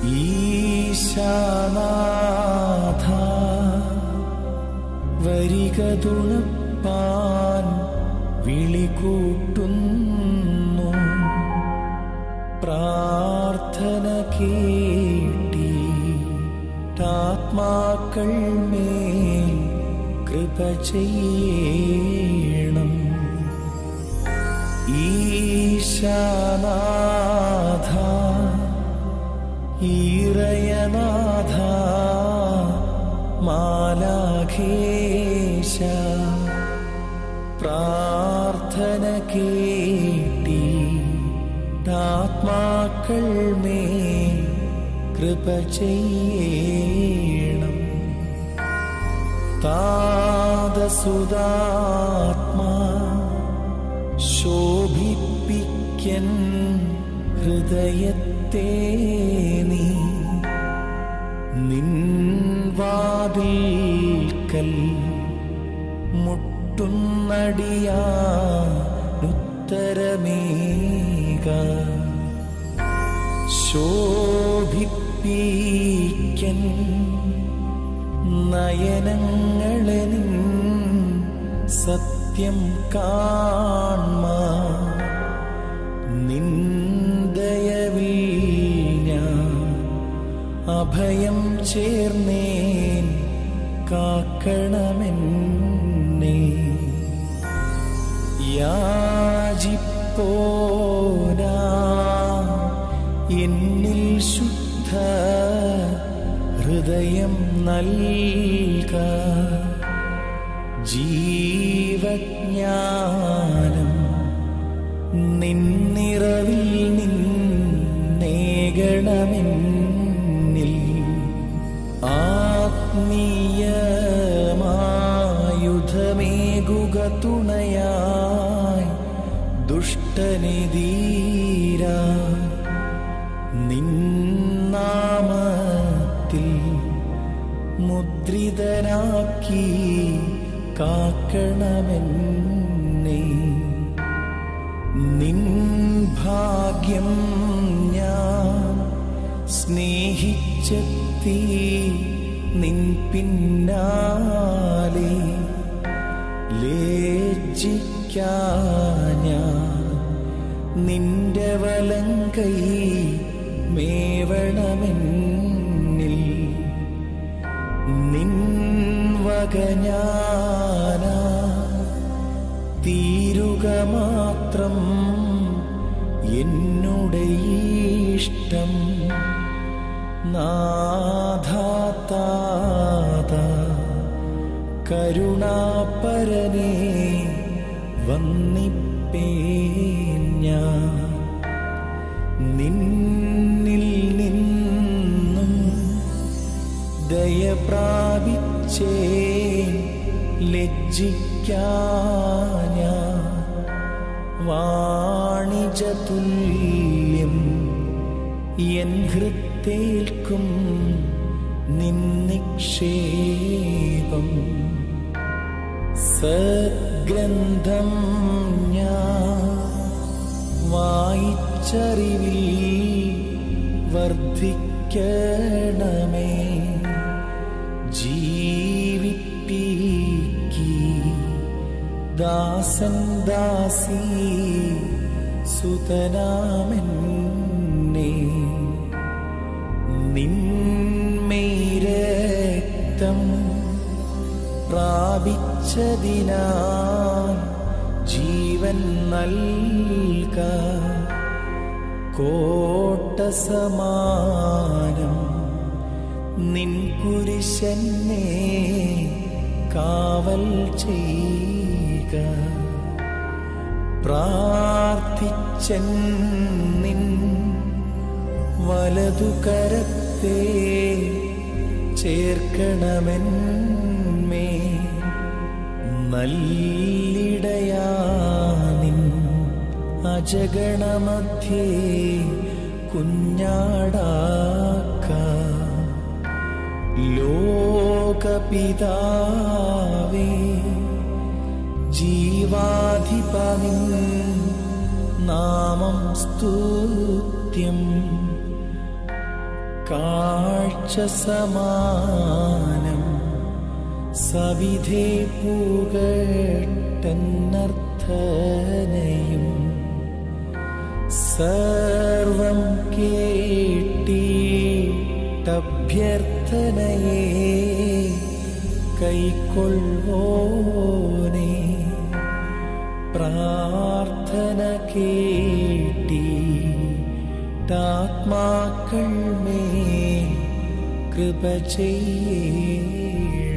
ഈശാനാഥ വരിക തുണപ്പാൻ വിളികൂട്ടുന്നു പ്രാർത്ഥന കേട്ടീട്ടാത്മാക്കൾ മേൽ കൃപ ചെയ്യണം ഈശാനാഥ ഈറയനാഥ മാലാഖേശ പ്രാർത്ഥന കേട്ടീട്ടാത്മാക്കൾ മേൽ കൃപ ചെയ്യണം താതസുതാത്മാ ശോഭിപ്പിക്കൻ ഹൃദയത്തെ നീ നിൻവാതിൽക്കൽ മുട്ടുന്നടിയാനുത്തരമേക ശോഭിപ്പിക്കൻ നയനങ്ങളെ നിൻ സത്യം കാൺമ നിന്ദയവിൽ ഞാൻ അഭയം ചേർന്നേൻ കാക്കണമെന്നേ യാചിപ്പോനാ എന്നിൽ ശുദ്ധ ഹൃദയം നൽക ജീവജ്ഞാനം നിന്നിറവിൽ നിന്നേകണമെന്നിൽ ആത്മീയമായുധമേകുക തുണയായി ദുഷ്ടനിധീര നിന്നാമത്തിൽ മുദ്രിതനാക്കി കാക്കണമെന്നേ നിൻ ഭാഗ്യം ഞാൻ സ്നേഹിച്ചെത്തി നിൻ പിന്നാലെ ലേജിക്കാഞ്ഞ നിന്റെ വലങ്കൈ മേവണമെന്നിൽ നിൻ വകഞ്ഞാന തീരുക മാത്രം എന്നുടെ ഇഷ്ടം നാഥാതാത കരുണാപരനെ വന്നിപ്പേൻ ഞാൻ നിന്നിൽ നിന്നും ദയ പ്രാപിച്ചേ ലജ്ജിക്കാഞ്ഞ വാണിജതുല്യം എൻ ഹൃത്തേൽക്കും നിന്നിക്ഷേപം സദ്ഗ്രന്ഥം ഞാൻ വായിച്ചറിവിൽ വർദ്ധിക്കണമേ ജീവിപ്പിക്കി ദാസൻ ദാസി സുതനാമെന്നേ നിന്മേരക്തം പ്രാപിച്ചതിനാൽ ജീവൻ നൽക കോട്ടസമാനം നിൻ കുരിശന്നെ കാവൽ ചെയ്യുക പ്രാർത്ഥിച്ചൻ നിൻ വലതുകരത്തെ ചേർക്കണമെന്മേ നല്ലിടയാനിൻ അജഗണമധ്യേ കുഞ്ഞാടാക്ക ലോകപിതാവേ ജീവാധിപനിൻ നാമം സ്തുത്യം കാഴ്ച സമാനം സവിധേ പൂകട്ടെന്നർത്ഥനയും സർവം കേട്ടഭ്യർത്ഥനയെ കൈക്കൊള്ളുവോനേ പ്രാർത്ഥന കേട്ടിട്ടാത്മാക്കൾ മേ കൃപ ചെയ്യണമേ